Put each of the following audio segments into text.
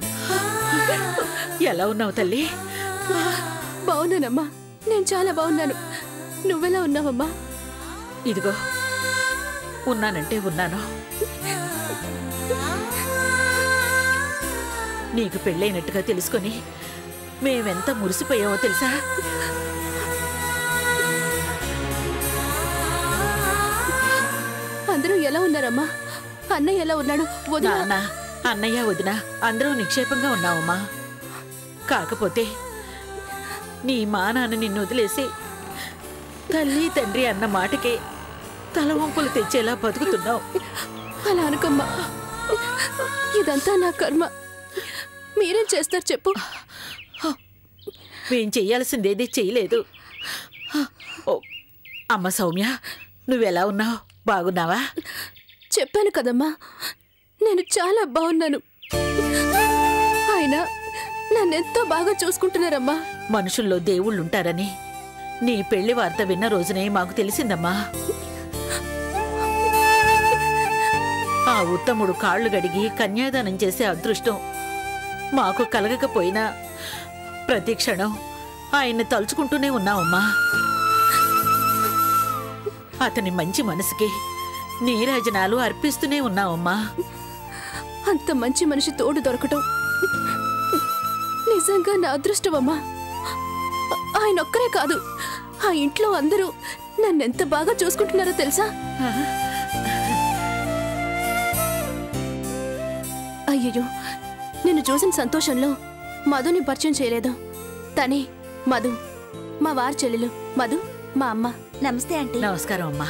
ఎలా ఉన్నావు తల్లి బాగున్నానమ్మా నేను చాలా బాగున్నాను నువ్వెలా ఉన్నావమ్మా ఇదిగో ఉన్నానంటే ఉన్నాను నీకు పెళ్ళైనట్టుగా తెలుసుకొని మేమెంత మురిసిపోయామో తెలుసా అందరూ ఎలా ఉన్నారమ్మా అన్నయ్య ఎలా ఉన్నాడు వదిన నాన్న అన్నయ్య వదిన అందరూ నిక్షేపంగా ఉన్నావమ్మా కాకపోతే నీ మా నాన్న నిన్ను వదిలేసి తల్లి తండ్రి అన్న మాటకే తలవంపులు తెచ్చేలా బతుకుతున్నావు అలా అనుకోమ్మా ఇదంతా నా కర్మ మీరేం చేస్తారు చెప్పు మేం చెయ్యాల్సిందేది చెయ్యలేదు ఓ అమ్మ సౌమ్య నువ్వెలా ఉన్నావు బాగున్నావా చెప్పాను కదమ్మా నేను చాలా బాగున్నాను ఆయన నన్నెంతో బాగా చూసుకుంటున్నారమ్మా మనుషుల్లో దేవుళ్ళుంటారని నీ పెళ్లి వార్త విన్న రోజునే మాకు తెలిసిందమ్మా ఆ ఉత్తముడు కాళ్ళు గడిగి కన్యాదానం చేసే అదృష్టం మాకు కలగకపోయినా ప్రతి క్షణం ఆయన్ని తలుచుకుంటూనే ఉన్నావమ్మా అతని మంచి మనసుకి నీరాజనాలు అర్పిస్తూనే ఉన్నావమ్మా అంత మంచి మనిషి తోడు దొరకటం నిజంగా నా అదృష్టమమ్మా ఆయన ఒక్కరే కాదు ఆ ఇంట్లో అందరూ నన్నెంత బాగా చూసుకుంటున్నారో తెలుసా అయ్యయ్యో నిన్ను చూసిన సంతోషంలో మధుని పరిచయం చేయలేదు తనే మధు మా వారి చెల్లెలు మధు మా అమ్మ నమస్తే ఆంటీ నమస్కారం అమ్మా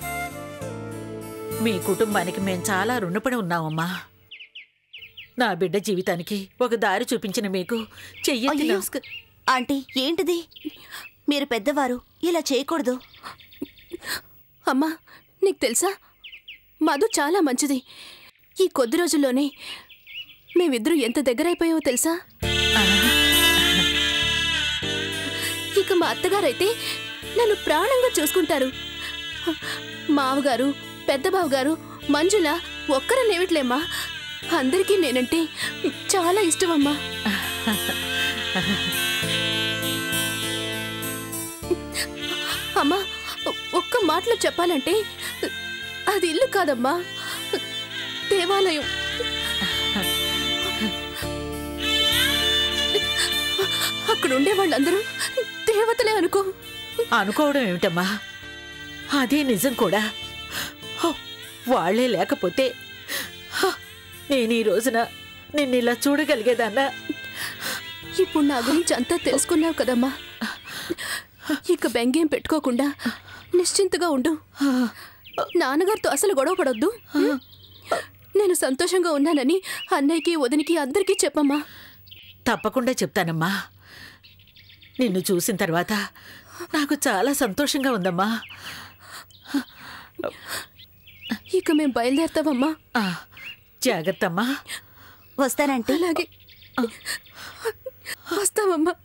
మీ కుటుంబానికి మేం చాలా రుణపడి ఉన్నామమ్మా నా బిడ్డ జీవితానికి ఒక దారి చూపించిన మీకు చెయ్యెత్తి అయ్యయ్యో. నమస్క ఆంటీ ఏంటిది మీరు పెద్దవారు ఇలా చేయకూడదు అమ్మా నీకు తెలుసా మధు చాలా మంచిది ఈ కొద్ది రోజుల్లోనే మేమిద్దరూ ఎంత దగ్గరైపోయావో తెలుసా ఇక మా అత్తగారైతే నన్ను ప్రాణంగా చూసుకుంటారు మావగారు పెద్ద బావగారు మంజుల ఒక్కరనేమిట్లేమ్మా అందరికీ నేనంటే చాలా ఇష్టమమ్మా అమ్మా ఒక్క మాటలో చెప్పాలంటే అది ఇల్లు కాదమ్మా దేవాలయం అక్కడ ఉండే వాళ్ళందరూ దేవతలే అనుకో అనుకోవడం ఏమిటమ్మా అదే నిజం కూడా హో, వాళ్ళే లేకపోతే హ, నేను ఈ రోజున నిన్ను ఇలా చూడగలిగేదాన్నా ఇప్పుడు నా గురించి అంతా తెలుసుకున్నావు కదమ్మా ఇక బెంగేం పెట్టుకోకుండా నిశ్చింతగా ఉండు నాన్నగారితో అసలు గొడవ పడొద్దు నేను సంతోషంగా ఉన్నానని అన్నయ్యకి వదినికి అందరికీ చెప్పమ్మా తప్పకుండా చెప్తానమ్మా నిన్ను చూసిన తర్వాత నాకు చాలా సంతోషంగా ఉందమ్మా ఇక మేము బయలుదేరతామమ్మా ఆ, జాగ్రత్త అమ్మా వస్తానంటీ అలాగే వస్తామమ్మా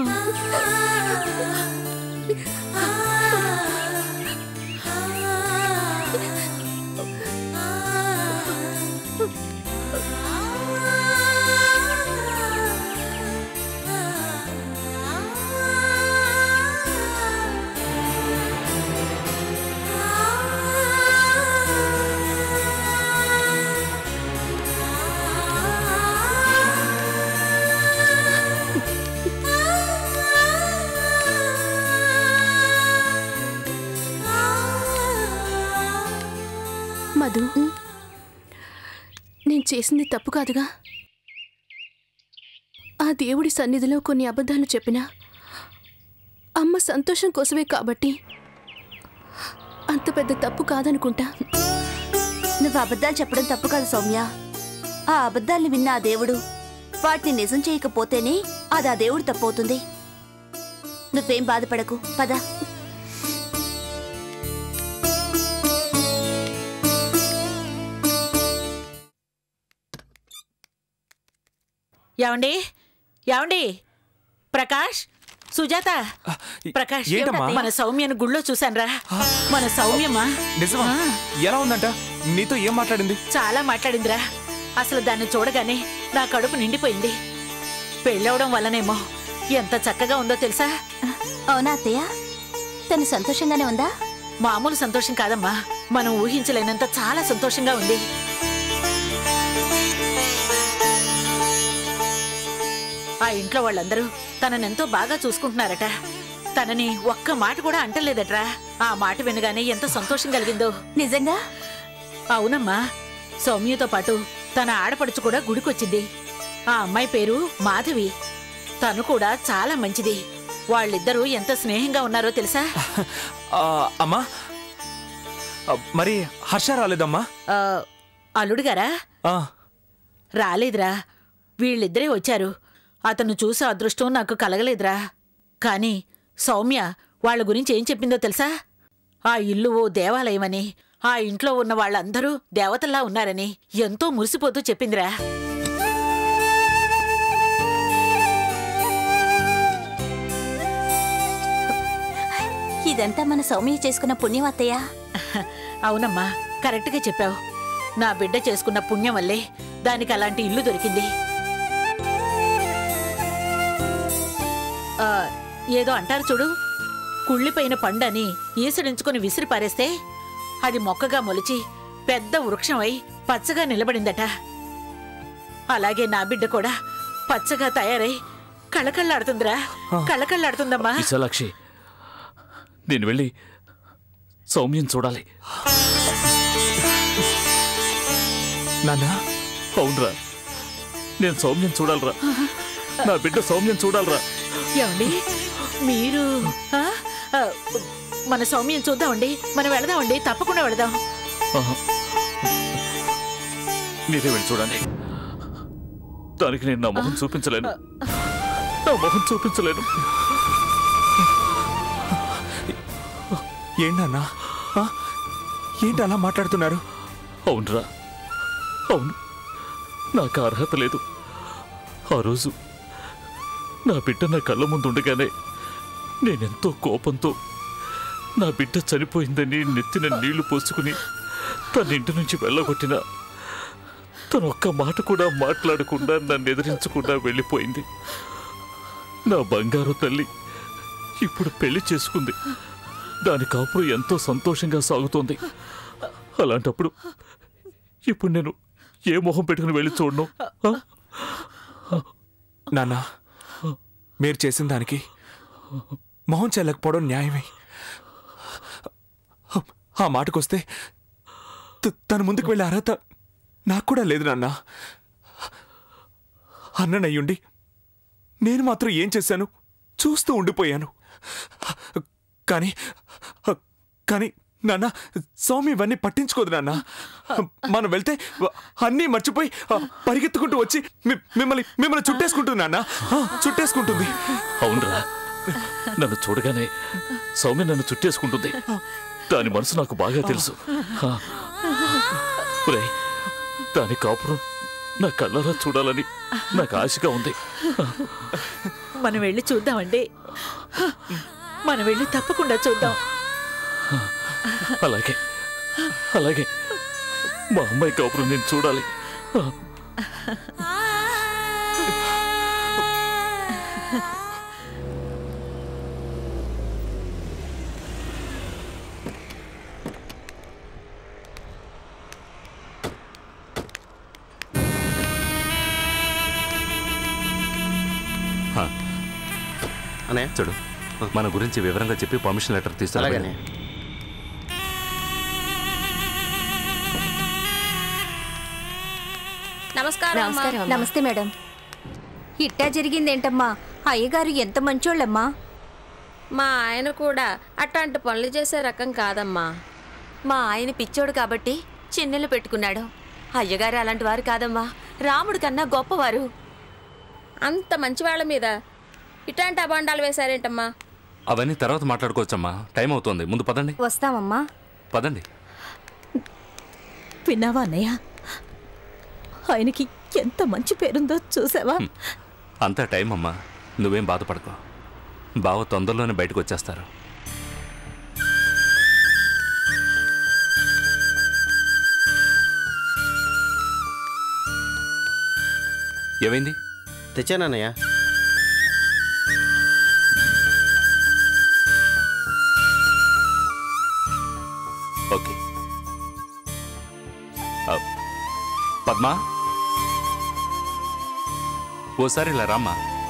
మధు నేను చేసింది తప్పు కాదుగా ఆ దేవుడి సన్నిధిలో కొన్ని అబద్ధాలు చెప్పినా అమ్మ సంతోషం కోసమే కాబట్టి అంత పెద్ద తప్పు కాదనుకుంటా నువ్వు అబద్ధాలు చెప్పడం తప్పు కాదు సౌమ్య ఆ అబద్ధాల్ని విన్న ఆ దేవుడు వాటిని నిజం చేయకపోతేనే అది ఆ దేవుడు తప్పవుతుంది నువ్వేం బాధపడకు పద ఏమండి ఏమండి ప్రకాష్ సుజాత ప్రకాష్ ఏంటమ్మా? మన సౌమ్యను గుళ్ళో చూశానురా మన సౌమ్యమా నిజమా ఆ, ఎలా ఉందంట నీతో ఏం మాట్లాడింది చాలా మాట్లాడిందిరా అసలు దాన్ని చూడగానే నా కడుపు నిండిపోయింది పెళ్ళవడం వల్లనేమో ఎంత చక్కగా ఉందో తెలుసా అవునా అత్తయ్య తను సంతోషంగానే ఉందా మామూలు సంతోషం కాదమ్మా మనం ఊహించలేనంత చాలా సంతోషంగా ఉంది ఆ ఇంట్లో వాళ్ళందరూ తననెంతో బాగా చూసుకుంటున్నారట తనని ఒక్క మాట కూడా అంటలేదట్రా ఆ మాట వినగానే ఎంత సంతోషం కలిగిందో నిజంగా అవునమ్మా సౌమ్యతో పాటు తన ఆడపడుచు కూడా గుడికొచ్చింది ఆ అమ్మాయి పేరు మాధవి తను కూడా చాలా మంచిది వాళ్ళిద్దరూ ఎంత స్నేహంగా ఉన్నారో తెలుసా ఆ, అమ్మా ఆ, మరి హర్ష రాలేదమ్మా ఆ, అల్లుడు గారా ఆ, రాలేదురా వీళ్ళిద్దరే వచ్చారు అతను చూసే అదృష్టం నాకు కలగలేదురా కాని సౌమ్య వాళ్ళ గురించి ఏం చెప్పిందో తెలుసా ఆ ఇల్లు ఓ దేవాలయమని ఆ ఇంట్లో ఉన్న వాళ్ళందరూ దేవతల్లా ఉన్నారని ఎంతో మురిసిపోతూ చెప్పిందిరా ఇదంతా మన సౌమ్య చేసుకున్న పుణ్యం అత్తయ్య అవునమ్మా కరెక్ట్గా చెప్పావు నా బిడ్డ చేసుకున్న పుణ్యం వల్లే దానికి అలాంటి ఇల్లు దొరికింది ఆ, ఏదో అంటారు చూడు కుళ్ళిపోయిన పండని ఈసడించుకుని విసిరి పారేస్తే అది మొక్కగా మొలిచి పెద్ద వృక్షమై పచ్చగా నిలబడిందట అలాగే నా బిడ్డ కూడా పచ్చగా తయారై కళకళ్ళాడుతుందిరా కళకళ్ళాడుతుందమ్మా విశాలాక్షి నేను వెళ్ళి సౌమ్యం చూడాలి నాన్న అవునరా నేను సౌమ్యం చూడాలరా నా బిడ్డ సౌమ్యం చూడాలరా ఏమండి మీరు ఆ? ఆ, మన సౌమ్యం చూద్దామండి మనం వెళదామండి తప్పకుండా వెళదాం ఆహా. మీరే వెళ్ళి చూడండి దానికి నేను నా మొహం చూపించలేను నా మొహం చూపించలేను ఏంటన్నా ఆ? ఏంటి అలా మాట్లాడుతున్నారు అవునరా అవును నాకు ఆ అర్హత లేదు ఆ రోజు నా బిడ్డ నా కళ్ళ ముందు ఉండగానే నేనెంతో కోపంతో నా బిడ్డ చనిపోయిందని నెత్తిన నీళ్లు పోసుకుని తన ఇంటి నుంచి వెళ్ళగొట్టిన తను ఒక్క మాట కూడా మాట్లాడకుండా నన్ను ఎదిరించకుండా వెళ్ళిపోయింది నా బంగారు తల్లి ఇప్పుడు పెళ్లి చేసుకుంది దాని కాపురం ఎంతో సంతోషంగా సాగుతోంది అలాంటప్పుడు ఇప్పుడు నేను ఏ మొహం పెట్టుకుని వెళ్ళి చూడను ఆ? నాన్న మీరు చేసిన దానికి మొహం చెల్లకపోవడం న్యాయమే ఆ మాటకొస్తే త- తన ముందుకు వెళ్ళే అర్హత నాకు కూడా లేదు నాన్న అన్ననయ్యుండి నేను మాత్రం ఏం చేశాను చూస్తూ ఉండిపోయాను కానీ కానీ నాన్న సౌమ్య ఇవన్నీ పట్టించుకోదు నాన్న మనం వెళ్తే అన్నీ మర్చిపోయి పరిగెత్తుకుంటూ వచ్చి మి- మిమ్మల్ని మిమ్మల్ని చుట్టేసుకుంటుంది నాన్న చుట్టేసుకుంటుంది అవునరా నన్ను చూడగానే సౌమ్య నన్ను చుట్టేసుకుంటుంది దాని మనసు నాకు బాగా తెలుసు ఆ. ఒరేయ్, దాని కాపురం నా కళ్ళరా చూడాలని నాకు ఆశగా ఉంది మనం వెళ్ళి చూద్దామండి మనం వెళ్ళి తప్పకుండా చూద్దాం అలాగే అలాగే మా అమ్మాయి కాపురం నేను చూడాలి ఆ. అన్నయ్య చూడు మన గురించి వివరంగా చెప్పి పర్మిషన్ లెటర్ తీసుకురా అలాగనే నమస్కారం అమ్మా. నమస్తే మేడం ఇట్టా జరిగిందేంటమ్మా అయ్యగారు ఎంత మంచోళ్ళమ్మా మా ఆయన కూడా అట్లాంటి పనులు చేసే రకం కాదమ్మా మా ఆయన పిచ్చోడు కాబట్టి చిన్నెలు పెట్టుకున్నాడు అయ్యగారు అలాంటి వారు కాదమ్మా రాముడు కన్నా గొప్పవారు అంత మంచి వాళ్ళ మీద ఇట్లాంటి అబాండాలు వేశారేంటమ్మా అవన్నీ తర్వాత మాట్లాడుకోవచ్చమ్మా టైం అవుతోంది ముందు పదండి వస్తామమ్మా పదండి విన్నావా అన్నయ్య ఆయనకి ఎంత మంచి పేరుందో చూసావా అంతా టైం అమ్మా నువ్వేం బాధపడకు బావ తొందరలోనే బయటకు వచ్చేస్తారు ఏమైంది తెచ్చానన్నయ్య ఓకే ఆ, పద్మా ఓసారి ఇలా రామ్మా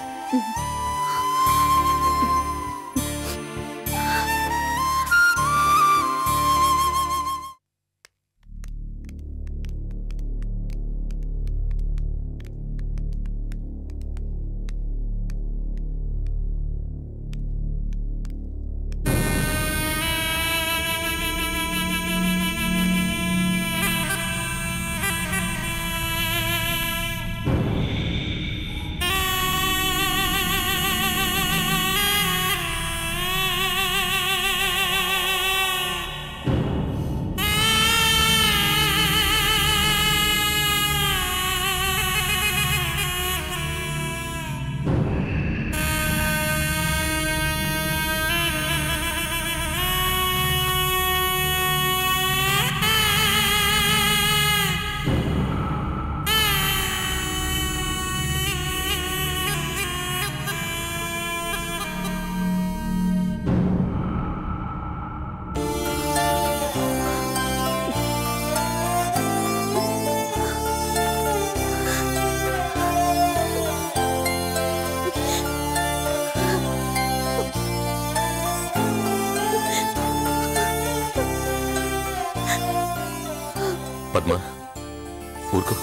పద్మ ఊరుకో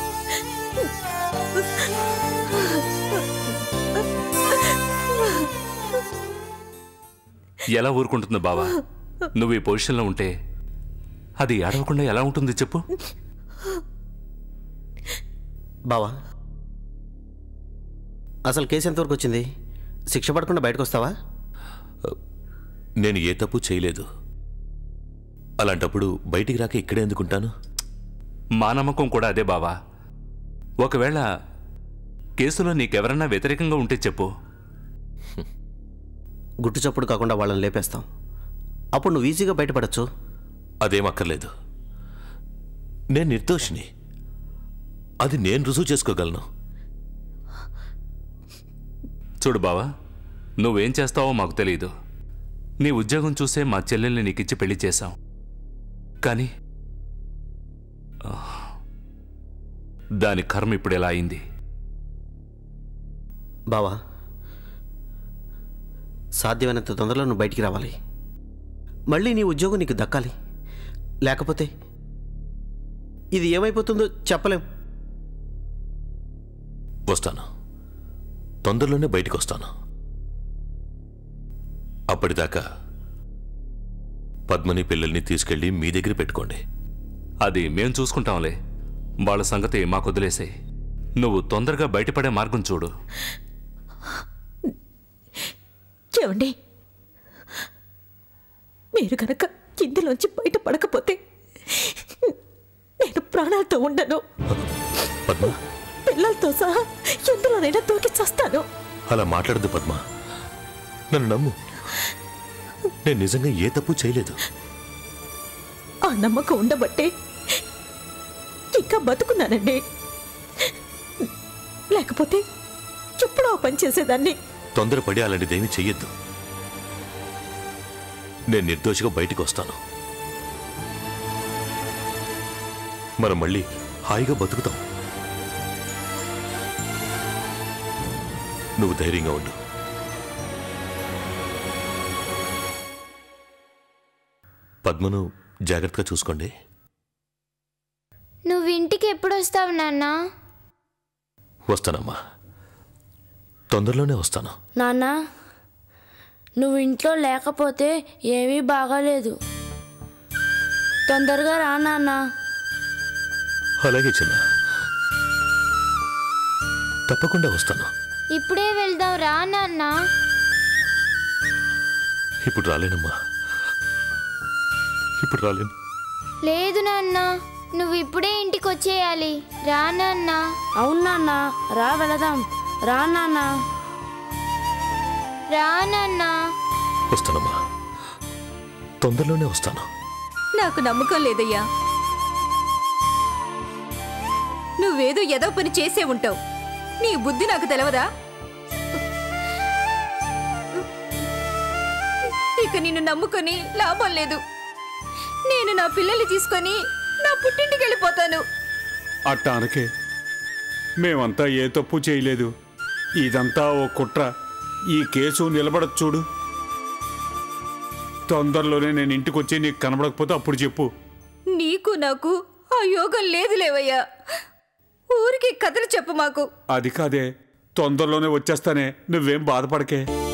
ఎలా ఊరుకుంటుంది బావా నువ్వు ఈ పొజిషన్లో ఉంటే అది ఏడవకుండా ఎలా ఉంటుంది చెప్పు బావా అసలు కేసు ఎంతవరకు వచ్చింది శిక్ష పడకుండా బయటకు వస్తావా నేను ఏ తప్పు చేయలేదు అలాంటప్పుడు బయటికి రాక ఇక్కడే ఎందుకుంటాను మా నమ్మకం కూడా అదే బావా ఒకవేళ కేసులో నీకెవరన్నా వ్యతిరేకంగా ఉంటే చెప్పు గుట్టు చప్పుడు కాకుండా వాళ్ళని లేపేస్తాం అప్పుడు నువ్వు ఈజీగా బయటపడచ్చు అదేం అక్కర్లేదు నేను నిర్దోషిని అది నేను రుజువు చేసుకోగలను చూడు బావా నువ్వేం చేస్తావో మాకు తెలియదు నీ ఉద్యోగం చూసే మా చెల్లెల్ని నీకిచ్చి పెళ్లి చేశాం కానీ ఆ, దాని కర్మ ఇప్పుడు ఎలా అయింది బావా సాధ్యమైనంత తొందరలో నువ్వు బయటికి రావాలి మళ్ళీ నీ ఉద్యోగం నీకు దక్కాలి లేకపోతే ఇది ఏమైపోతుందో చెప్పలేం వస్తాను తొందరలోనే బయటికి వస్తాను అప్పటిదాకా పద్మని పిల్లల్ని తీసుకెళ్ళి మీ దగ్గర పెట్టుకోండి అది మేం చూసుకుంటాంలే వాళ్ళ సంగతి మాకు వదిలేసే నువ్వు తొందరగా బయటపడే మార్గం చూడు ఏమండి మీరు కనుక ఇందులోంచి బయటపడకపోతే నేను ప్రాణాలతో ఉండను పద్మ పిల్లలతో సహా ఎందులోనైనా దూకి చస్తాను అలా మాట్లాడదు పద్మ నన్ను నమ్ము నేను నిజంగా ఏ తప్పు చేయలేదు ఆ నమ్మకం ఉండబట్టే ఇంకా బతుకున్నానండి లేకపోతే ఎప్పుడో ఆ పని చేసేదాన్ని తొందరపడి అలాంటిదేమీ చెయ్యొద్దు నేను నిర్దోషిగా బయటికి వస్తాను మనం మళ్ళీ హాయిగా బతుకుతాం నువ్వు ధైర్యంగా ఉండు పద్మను జాగ్రత్తగా చూసుకోండి నువ్వు ఇంటికి ఎప్పుడు వస్తావు నాన్న వస్తానమ్మా తొందరలోనే వస్తాను నాన్న నువ్వు ఇంట్లో లేకపోతే ఏమీ బాగాలేదు తొందరగా రా నాన్న అలాగే చిన్న తప్పకుండా వస్తాను ఇప్పుడే వెళ్దాం రా నాన్న ఇప్పుడు రాలేనమ్మా ఇప్పుడు రాలేను లేదు నాన్న నువ్వు ఇప్పుడే ఇంటికి వచ్చేయాలి రా నాన్న అవును నాన్న రా వెళదాం రా నాన్న రా నాన్న వస్తానమ్మా తొందరలోనే వస్తాను నాకు నమ్మకం లేదయ్యా నువ్వేదో ఏదో పని చేసే ఉంటావు నీ బుద్ధి నాకు తెలవదా ఇక నిన్ను నమ్ముకొని లాభం లేదు నేను నా పిల్లల్ని తీసుకొని నా పుట్టింటికి వెళ్ళిపోతాను అట్టా అనకే మేమంతా ఏ తప్పు చేయలేదు ఇదంతా ఓ కుట్ర ఈ కేసు నిలబడదు చూడు తొందరలోనే నేను ఇంటికి వచ్చి నీకు కనబడకపోతే అప్పుడు చెప్పు నీకు నాకు ఆ యోగం లేదు లేవయ్యా ఊరికి కథలు చెప్పు మాకు అది కాదే తొందరలోనే వచ్చేస్తానే నువ్వేం బాధపడకే